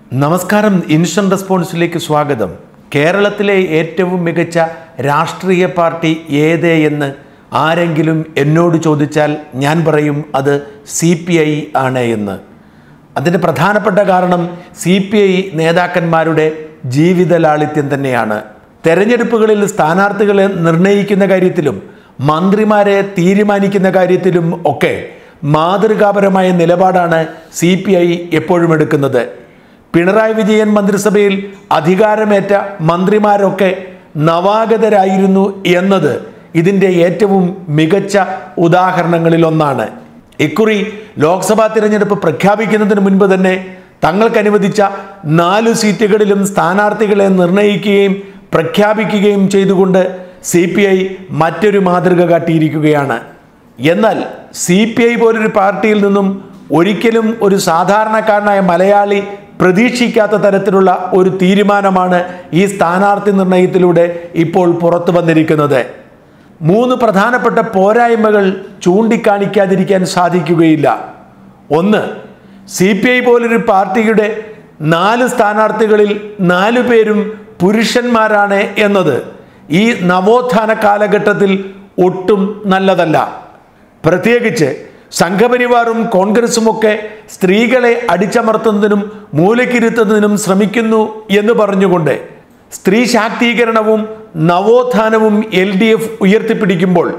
നമസ്കാരം ഇൻഷൻ റെസ്പോൺസിലേക്ക് സ്വാഗതം കേരളത്തിലെ ഏറ്റവും മികച്ച രാഷ്ട്രീയ പാർട്ടി ഏത് എന്ന് ആരെങ്കിലും എന്നോട് ചോദിച്ചാൽ ഞാൻ പറയും അത് സി പി ഐ ആണ് എന്ന് അതിൻ്റെ പ്രധാനപ്പെട്ട കാരണം സി പി ഐ നേതാക്കന്മാരുടെ ജീവിത ലാളിത്യം തന്നെയാണ് തെരഞ്ഞെടുപ്പുകളിൽ സ്ഥാനാർത്ഥികളെ നിർണയിക്കുന്ന കാര്യത്തിലും മന്ത്രിമാരെ തീരുമാനിക്കുന്ന കാര്യത്തിലും ഒക്കെ മാതൃകാപരമായ നിലപാടാണ് സി പി ഐ എപ്പോഴും എടുക്കുന്നത് പിണറായി വിജയൻ മന്ത്രിസഭയിൽ അധികാരമേറ്റ മന്ത്രിമാരൊക്കെ നവാഗതരായിരുന്നു എന്നത് ഇതിൻ്റെ ഏറ്റവും മികച്ച ഉദാഹരണങ്ങളിലൊന്നാണ് ഇക്കുറി ലോക്സഭാ തിരഞ്ഞെടുപ്പ് പ്രഖ്യാപിക്കുന്നതിന് മുൻപ് തന്നെ തങ്ങൾക്ക് അനുവദിച്ച നാല് സീറ്റുകളിലും സ്ഥാനാർത്ഥികളെ നിർണയിക്കുകയും പ്രഖ്യാപിക്കുകയും ചെയ്തുകൊണ്ട് സി പി ഐ മറ്റൊരു മാതൃക കാട്ടിയിരിക്കുകയാണ് എന്നാൽ സി പി ഐ പോലൊരു പാർട്ടിയിൽ നിന്നും ഒരിക്കലും ഒരു സാധാരണക്കാരനായ മലയാളി പ്രതീക്ഷിക്കാത്ത തരത്തിലുള്ള ഒരു തീരുമാനമാണ് ഈ സ്ഥാനാർത്ഥി നിർണയത്തിലൂടെ ഇപ്പോൾ പുറത്തു വന്നിരിക്കുന്നത് മൂന്ന് പ്രധാനപ്പെട്ട പോരായ്മകൾ ചൂണ്ടിക്കാണിക്കാതിരിക്കാൻ സാധിക്കുകയില്ല ഒന്ന് സി പി ഐ പോലൊരു പാർട്ടിയുടെ നാല് സ്ഥാനാർത്ഥികളിൽ നാലു പേരും പുരുഷന്മാരാണ് എന്നത് ഈ നവോത്ഥാന കാലഘട്ടത്തിൽ ഒട്ടും നല്ലതല്ല പ്രത്യേകിച്ച് സംഘപരിവാറും കോൺഗ്രസുമൊക്കെ സ്ത്രീകളെ അടിച്ചമർത്തുന്നതിനും മൂലക്കിരുത്തുന്നതിനും ശ്രമിക്കുന്നു എന്ന് പറഞ്ഞുകൊണ്ട് സ്ത്രീ ശാക്തീകരണവും നവോത്ഥാനവും എൽ ഡി എഫ് ഉയർത്തിപ്പിടിക്കുമ്പോൾ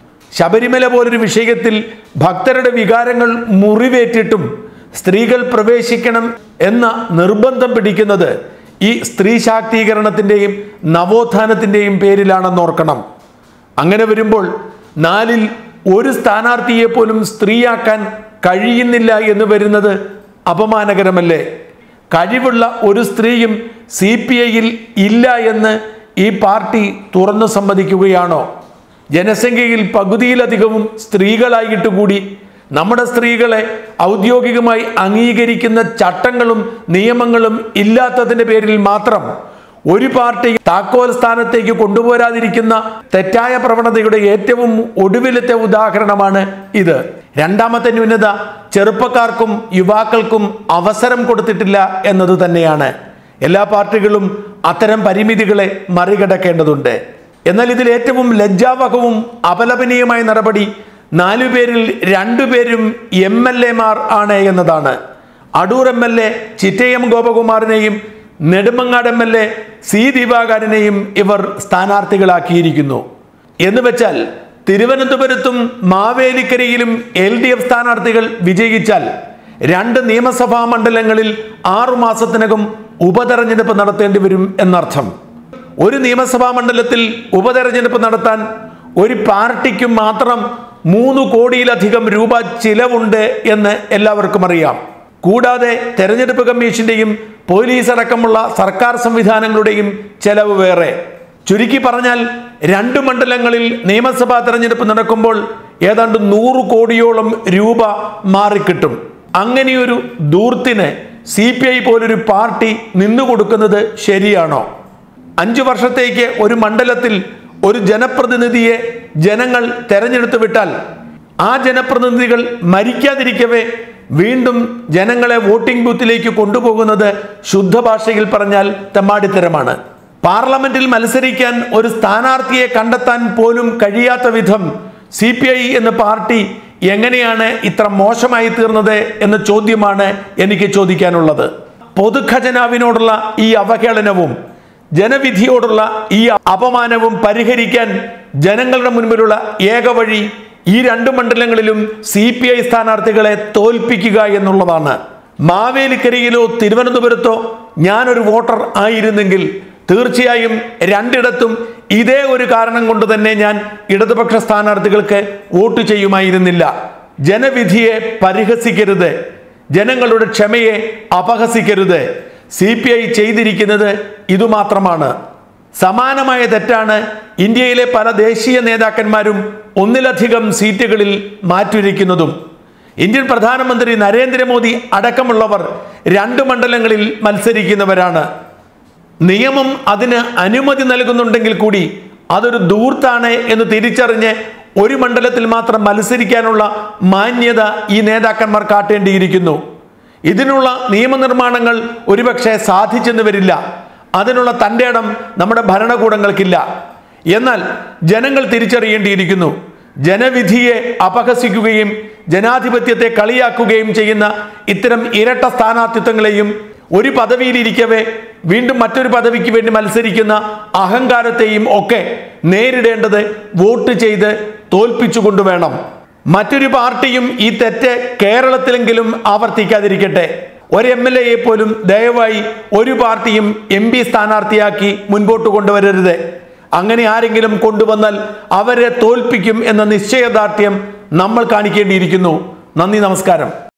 ശബരിമല പോലൊരു വിഷയത്തിൽ ഭക്തരുടെ വികാരങ്ങൾ മുറിവേറ്റിട്ടും സ്ത്രീകൾ പ്രവേശിക്കണം എന്ന നിർബന്ധം പിടിക്കുന്നത് ഈ സ്ത്രീ ശാക്തീകരണത്തിൻ്റെയും നവോത്ഥാനത്തിൻ്റെയും പേരിലാണെന്നോർക്കണം അങ്ങനെ വരുമ്പോൾ നാലിൽ ഒരു സ്ഥാനാർത്ഥിയെ പോലും സ്ത്രീയാക്കാൻ കഴിയുന്നില്ല എന്ന് വരുന്നത് അപമാനകരമല്ലേ കഴിവുള്ള ഒരു സ്ത്രീയും സി പി ഐയിൽ ഇല്ല എന്ന് ഈ പാർട്ടി തുറന്നു സമ്മതിക്കുകയാണോ ജനസംഖ്യയിൽ പകുതിയിലധികവും സ്ത്രീകളായിട്ട് കൂടി നമ്മുടെ സ്ത്രീകളെ ഔദ്യോഗികമായി അംഗീകരിക്കുന്ന ചട്ടങ്ങളും നിയമങ്ങളും ഇല്ലാത്തതിൻ്റെ പേരിൽ മാത്രം ഒരു പാർട്ടി താക്കോൽ സ്ഥാനത്തേക്ക് കൊണ്ടുപോരാതിരിക്കുന്ന തെറ്റായ പ്രവണതയുടെ ഏറ്റവും ഒടുവിലത്തെ ഉദാഹരണമാണ് ഇത് രണ്ടാമത്തെ ന്യൂനത ചെറുപ്പക്കാർക്കും യുവാക്കൾക്കും അവസരം കൊടുത്തിട്ടില്ല എന്നത് തന്നെയാണ് എല്ലാ പാർട്ടികളും അത്തരം പരിമിതികളെ മറികടക്കേണ്ടതുണ്ട് എന്നാൽ ഇതിൽ ഏറ്റവും ലജ്ജാവഹവും അപലപനീയമായ നടപടി നാലു പേരിൽ രണ്ടുപേരും എം എൽ എമാർ ആണ് എന്നതാണ് Adoor M L A Chittayam ഗോപകുമാറിനെയും Nedumangad M L A C ദിവാകരനെയും ഇവർ സ്ഥാനാർത്ഥികളാക്കിയിരിക്കുന്നു എന്ന് വെച്ചാൽ തിരുവനന്തപുരത്തും മാവേലിക്കരയിലും എൽ ഡി എഫ് സ്ഥാനാർത്ഥികൾ വിജയിച്ചാൽ രണ്ട് നിയമസഭാ മണ്ഡലങ്ങളിൽ ആറു മാസത്തിനകം ഉപതെരഞ്ഞെടുപ്പ് നടത്തേണ്ടി വരും എന്നർത്ഥം ഒരു നിയമസഭാ മണ്ഡലത്തിൽ ഉപതെരഞ്ഞെടുപ്പ് നടത്താൻ ഒരു പാർട്ടിക്ക് മാത്രം മൂന്ന് കോടിയിലധികം രൂപ ചിലവുണ്ട് എന്ന് എല്ലാവർക്കും അറിയാം കൂടാതെ തെരഞ്ഞെടുപ്പ് കമ്മീഷന്റെയും പോലീസ് അടക്കമുള്ള സർക്കാർ സംവിധാനങ്ങളുടെയും ചെലവ് വേറെ ചുരുക്കി പറഞ്ഞാൽ രണ്ട് മണ്ഡലങ്ങളിൽ നിയമസഭാ തെരഞ്ഞെടുപ്പ് നടക്കുമ്പോൾ ഏതാണ്ട് നൂറ് കോടിയോളം രൂപ മാറിക്കിട്ടും അങ്ങനെയൊരു ദൂർത്തിന് സി പി ഐ പോലൊരു പാർട്ടി നിന്നുകൊടുക്കുന്നത് ശരിയാണോ അഞ്ചു വർഷത്തേക്ക് ഒരു മണ്ഡലത്തിൽ ഒരു ജനപ്രതിനിധിയെ ജനങ്ങൾ തെരഞ്ഞെടുത്ത് വിട്ടാൽ ആ ജനപ്രതിനിധികൾ മരിക്കാതിരിക്കവേ വീണ്ടും ജനങ്ങളെ വോട്ടിംഗ് ബൂത്തിലേക്ക് കൊണ്ടുപോകുന്നത് ശുദ്ധ ഭാഷയിൽ പറഞ്ഞാൽ തെമ്മാടിത്തരമാണ് പാർലമെന്റിൽ മത്സരിക്കാൻ ഒരു സ്ഥാനാർത്ഥിയെ കണ്ടെത്താൻ പോലും കഴിയാത്ത വിധം സി പി ഐ എന്ന പാർട്ടി എങ്ങനെയാണ് ഇത്ര മോശമായി തീർന്നത് എന്ന ചോദ്യമാണ് എനിക്ക് ചോദിക്കാനുള്ളത് പൊതുഖജനാവിനോടുള്ള ഈ അവഹേളനവും ജനവിധിയോടുള്ള ഈ അപമാനവും പരിഹരിക്കാൻ ജനങ്ങളുടെ മുൻപിലുള്ള ഏക വഴി ഈ രണ്ട് മണ്ഡലങ്ങളിലും സി പി ഐ സ്ഥാനാർത്ഥികളെ തോൽപ്പിക്കുക എന്നുള്ളതാണ് മാവേലിക്കരയിലോ തിരുവനന്തപുരത്തോ ഞാനൊരു വോട്ടർ ആയിരുന്നെങ്കിൽ തീർച്ചയായും രണ്ടിടത്തും ഇതേ ഒരു കാരണം കൊണ്ട് തന്നെ ഞാൻ ഇടതുപക്ഷ സ്ഥാനാർത്ഥികൾക്ക് വോട്ട് ചെയ്യുമായിരുന്നില്ല ജനവിധിയെ പരിഹസിക്കരുത് ജനങ്ങളുടെ ക്ഷമയെ അപഹസിക്കരുത് സി പി ഐ ചെയ്തിരിക്കുന്നത് ഇതുമാത്രമാണ് സമാനമായ തെറ്റാണ് ഇന്ത്യയിലെ പല ദേശീയ നേതാക്കന്മാരും ഒന്നിലധികം സീറ്റുകളിൽ മാറ്റിയിരിക്കുന്നതും ഇന്ത്യൻ പ്രധാനമന്ത്രി നരേന്ദ്രമോദി അടക്കമുള്ളവർ രണ്ട് മണ്ഡലങ്ങളിൽ മത്സരിക്കുന്നവരാണ് നിയമം അതിന് അനുമതി നൽകുന്നുണ്ടെങ്കിൽ കൂടി അതൊരു ദൂർത്താണ് എന്ന് തിരിച്ചറിഞ്ഞ് ഒരു മണ്ഡലത്തിൽ മാത്രം മത്സരിക്കാനുള്ള മാന്യത ഈ നേതാക്കന്മാർ കാട്ടേണ്ടിയിരിക്കുന്നു ഇതിനുള്ള നിയമനിർമ്മാണങ്ങൾ ഒരുപക്ഷെ സാധിച്ചെന്ന് വരില്ല അതിനുള്ള തൻ്റെ ഇടം നമ്മുടെ ഭരണകൂടങ്ങൾക്കില്ല എന്നാൽ ജനങ്ങൾ തിരിച്ചറിയേണ്ടിയിരിക്കുന്നു ജനവിധിയെ അപഹസിക്കുകയും ജനാധിപത്യത്തെ കളിയാക്കുകയും ചെയ്യുന്ന ഇത്തരം ഇരട്ട സ്ഥാനാർത്ഥിത്വങ്ങളെയും ഒരു പദവിയിലിരിക്കവേ വീണ്ടും മറ്റൊരു പദവിക്ക് വേണ്ടി മത്സരിക്കുന്ന അഹങ്കാരത്തെയും ഒക്കെ നേരിടേണ്ടത് വോട്ട് ചെയ്ത് തോൽപ്പിച്ചുകൊണ്ട് വേണം മറ്റൊരു പാർട്ടിയും ഈ തെറ്റ് കേരളത്തിലെങ്കിലും ആവർത്തിക്കാതിരിക്കട്ടെ ഒരു എം എൽ എയെ പോലും ദയവായി ഒരു പാർട്ടിയും എം പി സ്ഥാനാർത്ഥിയാക്കി മുൻപോട്ട് കൊണ്ടുവരരുത് അങ്ങനെ ആരെങ്കിലും കൊണ്ടുവന്നാൽ അവരെ തോൽപ്പിക്കും എന്ന നിശ്ചയദാർഢ്യം നമ്മൾ കാണിക്കേണ്ടിയിരിക്കുന്നു നന്ദി നമസ്കാരം